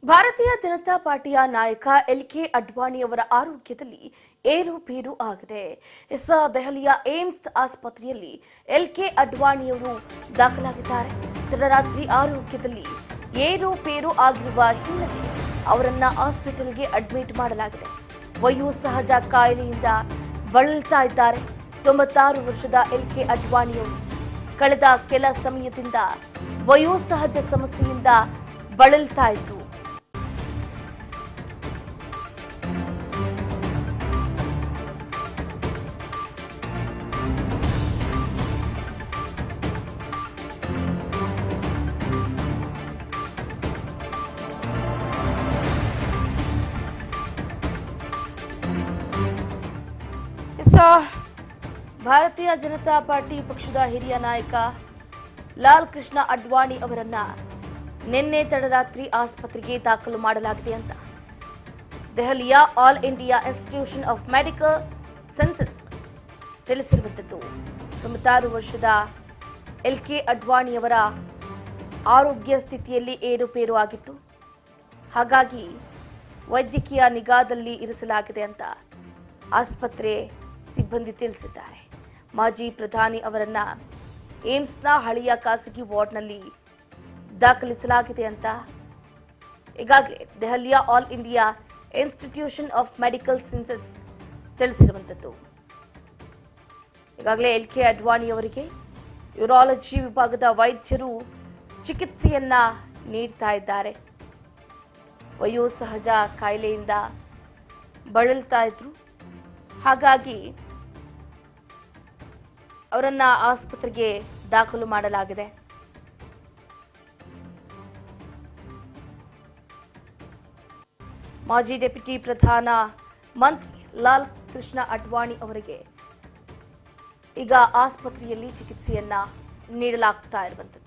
ಭಾರತೀಯ ಜನತಾ ಪಾರ್ಟಿಯ ನಾಯಕ ಎಲ್ ಕೆ ಅಡ್ವಾಣಿಯವರ ಆರೋಗ್ಯದಲ್ಲಿ ಏರುಪೇರು ಆಗಿದೆ ಎಸ್ ದೆಹಲಿಯ ಏಮ್ಸ್ ಆಸ್ಪತ್ರೆಯಲ್ಲಿ ಎಲ್ ಕೆ ಅಡ್ವಾಣಿಯವರು ದಾಖಲಾಗಿದ್ದಾರೆ ತಡರಾತ್ರಿ ಆರೋಗ್ಯದಲ್ಲಿ ಏರುಪೇರು ಆಗಿರುವ ಹಿನ್ನೆಲೆ ಅವರನ್ನ ಹಾಸ್ಪಿಟಲ್ಗೆ ಅಡ್ಮಿಟ್ ಮಾಡಲಾಗಿದೆ ವಯೋಸಹಜ ಕಾಯಿಲೆಯಿಂದ ಬಳಲ್ತಾ ಇದ್ದಾರೆ ತೊಂಬತ್ತಾರು ವರ್ಷದ ಎಲ್ ಕೆ ಅಡ್ವಾಣಿಯವರು ಕಳೆದ ಕೆಲ ಸಮಯದಿಂದ ವಯೋಸಹಜ ಸಮಸ್ಯೆಯಿಂದ ಬಳಲ್ತಾ ಇದ್ರು ಎಸ್ ಭಾರತೀಯ ಜನತಾ ಪಾರ್ಟಿ ಪಕ್ಷದ ಹಿರಿಯ ನಾಯಕ ಲಾಲ್ ಕೃಷ್ಣ ಅಡ್ವಾಣಿ ಅವರನ್ನ ನಿನ್ನೆ ತಡರಾತ್ರಿ ಆಸ್ಪತ್ರೆಗೆ ದಾಖಲು ಮಾಡಲಾಗಿದೆ ಅಂತ ದೆಹಲಿಯ all India institution of medical sciences ತಿಳಿಸಿರುವಂಥದ್ದು ತೊಂಬತ್ತಾರು ವರ್ಷದ ಎಲ್ ಕೆ ಅಡ್ವಾಣಿಯವರ ಆರೋಗ್ಯ ಸ್ಥಿತಿಯಲ್ಲಿ ಏರುಪೇರು ಆಗಿತ್ತು ಹಾಗಾಗಿ ವೈದ್ಯಕೀಯ ನಿಗಾದಲ್ಲಿ ಇರಿಸಲಾಗಿದೆ ಅಂತ ಆಸ್ಪತ್ರೆ ಸಿಬ್ಬಂದಿ ತಿಳಿಸಿದ್ದಾರೆ ಮಾಜಿ ಪ್ರಧಾನಿ ಅವರನ್ನ ಏಮ್ಸ್ನ ಹಳೆಯ ಖಾಸಗಿ ವಾರ್ಡ್ನಲ್ಲಿ ದಾಖಲಿಸಲಾಗಿದೆ ಅಂತ ಈಗಾಗಲೇ ದೆಹಲಿಯ all India institution of medical sciences ತಿಳಿಸಿರುವಂಥದ್ದು ಈಗಾಗಲೇ ಎಲ್ ಕೆ ಅಡ್ವಾಣಿ ಅವರಿಗೆ ಯೂರಾಲಜಿ ವಿಭಾಗದ ವೈದ್ಯರು ಚಿಕಿತ್ಸೆಯನ್ನ ನೀಡ್ತಾ ಇದ್ದಾರೆ ವಯೋಸಹಜ ಕಾಯಿಲೆಯಿಂದ ಬಳಲ್ತಾ ಇದ್ರು ಹಾಗಾಗಿ ಅವರನ್ನ ಆಸ್ಪತ್ರೆಗೆ ದಾಖಲು ಮಾಡಲಾಗಿದೆ ಮಾಜಿ ಡೆಪ್ಯೂಟಿ ಪ್ರಧಾನ ಮಂತ್ರಿ ಲಾಲ್ ಕೃಷ್ಣ ಅಡ್ವಾಣಿ ಅವರಿಗೆ ಈಗ ಆಸ್ಪತ್ರೆಯಲ್ಲಿ ಚಿಕಿತ್ಸೆಯನ್ನ ನೀಡಲಾಗ್ತಾ ಇರುವಂತದ್ದು